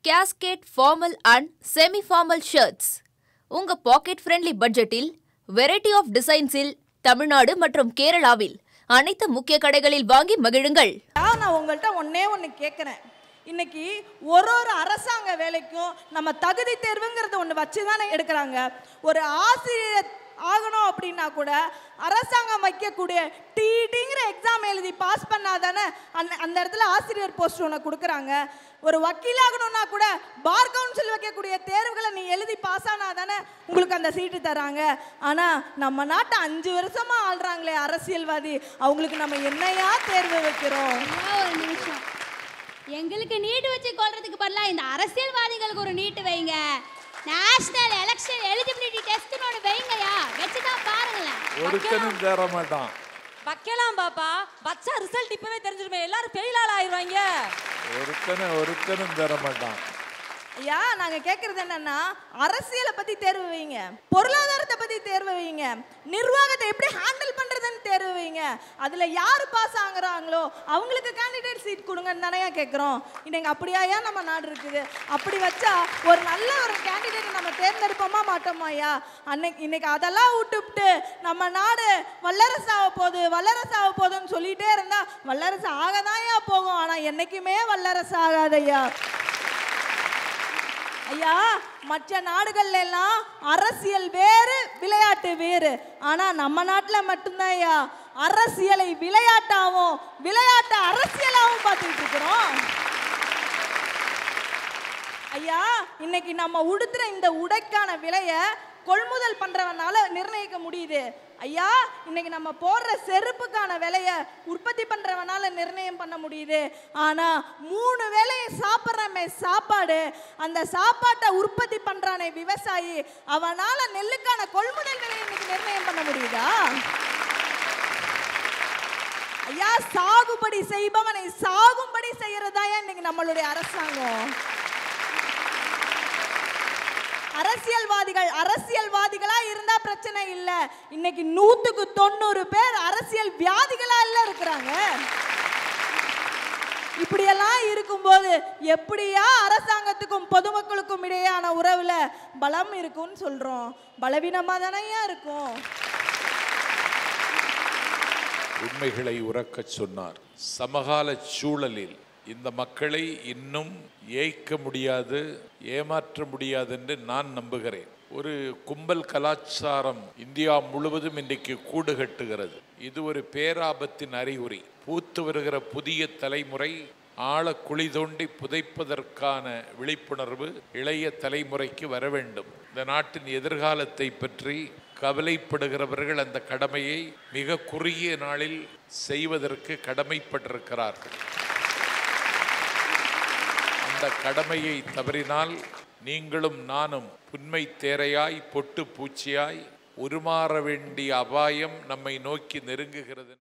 cascade formal and semi formal shirts உங்க pocket friendly பட்ஜெட்டில் variety of டிசைன்ஸில் தமிழ்நாடு மற்றும் கேரளாவில் அனைத்து முக்கிய கடைகளில் வாங்கி மகிழுங்கள் ஆ, நான் உங்கள்கிட்ட ஒன்னே ஒன்று கேட்குறேன் இன்னைக்கு ஒரு ஒரு அரசாங்க வேலைக்கும் நம்ம தகுதி தேர்வுங்கிறது ஒன்று வச்சு தானே எடுக்கிறாங்க ஒரு ஆசிரியர் ஆகணும் அப்படின்னா கூட அரசாங்கம் வைக்கக்கூடிய டிடிங்கிற எக்ஸாம் எழுதி பாஸ் பண்ணாதானே அந்த அந்த இடத்துல ஆசிரியர் போஸ்ட் ஒன்று கொடுக்குறாங்க ஒரு வக்கீல் ஆகணும்னா கூட பார் கவுன்சில் வைக்கக்கூடிய தேர்வுகளை நீ எழுதி பாஸ் ஆனாதானே உங்களுக்கு அந்த சீட்டு தராங்க ஆனால் நம்ம நாட்டை அஞ்சு வருஷமா ஆள்றாங்களே அரசியல்வாதி அவங்களுக்கு நம்ம என்னையா தேர்வு வைக்கிறோம் ஐயா, ஒரு நிமிஷம் எங்களுக்கு நீட்டு வச்சு கொள்றதுக்கு பதிலாக இந்த அரசியல்வாதிகளுக்கு ஒரு நீட்டு வைங்க நேஷனல் எலெக்ஷன் எலிஜிபிலிட்டி டெஸ்ட்னு ஒன்று வைங்கய்யா வச்சு தான் பாருங்களேன் ஒருத்தனும் தேற மாட்டான் வைக்கலாம் பாப்பா வச்சா ரிசல்ட் இப்பவே தெரிஞ்சிருமே எல்லாரும் ஃபெயில் ஆள் ஆயிருவாங்க ஒருத்தனும் ஒருத்தனும் தேற மாட்டான் ஐயா நாங்க கேக்குறது என்னன்னா அரசியலை பத்தி தேர்வு வைங்க பொருளாதாரத்தை பத்தி தேர்வு வைங்க நிர்வாகத்தை எப்படி ஹேண்டில் பண்றதுன்னு தேர்வு வைங்க அதுல யார் பாஸ் ஆகுறாங்களோ அவங்களுக்கு கேண்டிடேட் சீட் கொடுங்கன்னு தானே கேட்குறோம் இன்னைக்கு அப்படியாயா நம்ம நாடு இருக்குது அப்படி வச்சா ஒரு நல்ல ஒரு கேண்டிடேட் நம்ம தேர்ந்தெடுப்போமா மாட்டோமா ஐயா அன்னைக்கு இன்னைக்கு அதெல்லாம் விட்டுவிட்டு நம்ம நாடு வல்லரசு ஆக போகுது வல்லரசு ஆக போகுதுன்னு சொல்லிட்டே இருந்தா வல்லரசு ஆகதான்யா போகும் ஆனா என்னைக்குமே வல்லரசு ஆகாதையா ஐயா மற்ற நாடுகள்ல எல்லாம் அரசியல் வேறு விளையாட்டு வேறு ஆனா நம்ம நாட்டுல மட்டும்தான் ஐயா அரசியலை விளையாட்டாவும் விளையாட்டை அரசியலாவும் பார்த்துட்டு இருக்கிறோம் ஐயா இன்னைக்கு நம்ம உடுத்துற இந்த உடைக்கான விலையை கொள்முதல் பண்றவனால நிர்ணயிக்க முடியுது ஐயா இன்னைக்கு நம்ம போடுற செருப்புக்கான விலையை உற்பத்தி பண்றவனால நிர்ணயம் பண்ண முடியுது ஆனா மூணு வேளையை சாப்பிட்றமே சாப்பாடு அந்த சாப்பாட்டை உற்பத்தி பண்றானே விவசாயி அவனால நெல்லுக்கான கொள்முதல் விலையை இன்னைக்கு நிர்ணயம் பண்ண முடியுதா ஐயா சாகுபடி செய்பவனை சாகும்படி செய்யறதா இன்னைக்கு நம்மளுடைய அரசாங்கம் அரசியல்வாதிகள் அரசியல்வாதிகளா இருந்தா பிரச்சனை இல்ல இன்னைக்கு நூத்துக்கு தொண்ணூறு பேர் அரசியல் வியாதிகளா இல்ல இருக்கிறாங்க இப்படியெல்லாம் இருக்கும்போது எப்படியா அரசாங்கத்துக்கும் பொதுமக்களுக்கும் இடையான உறவுல பலம் இருக்கும்னு சொல்றோம் பலவீனமா தானேயா இருக்கும் உண்மைகளை உறக்கச் சொன்னார் சமகால சூழலில் இந்த மக்களை இன்னும் ஏய்க்க முடியாது ஏமாற்ற முடியாது என்று நான் நம்புகிறேன் ஒரு கும்பல் கலாச்சாரம் இந்தியா முழுவதும் இன்றைக்கு கூடு கட்டுகிறது இது ஒரு பேராபத்தின் அறிகுறி பூத்து வருகிற புதிய தலைமுறை ஆழ குழி தோண்டி புதைப்பதற்கான விழிப்புணர்வு இளைய தலைமுறைக்கு வர வேண்டும் இந்த நாட்டின் எதிர்காலத்தை பற்றி கவலைப்படுகிறவர்கள் அந்த கடமையை மிக குறுகிய நாளில் செய்வதற்கு கடமைப்பட்டிருக்கிறார்கள் அந்த கடமையை தவறினால் நீங்களும் நானும் புன்மை தேரையாய் பொட்டு பூச்சியாய் உருமாற வேண்டிய அபாயம் நம்மை நோக்கி நெருங்குகிறது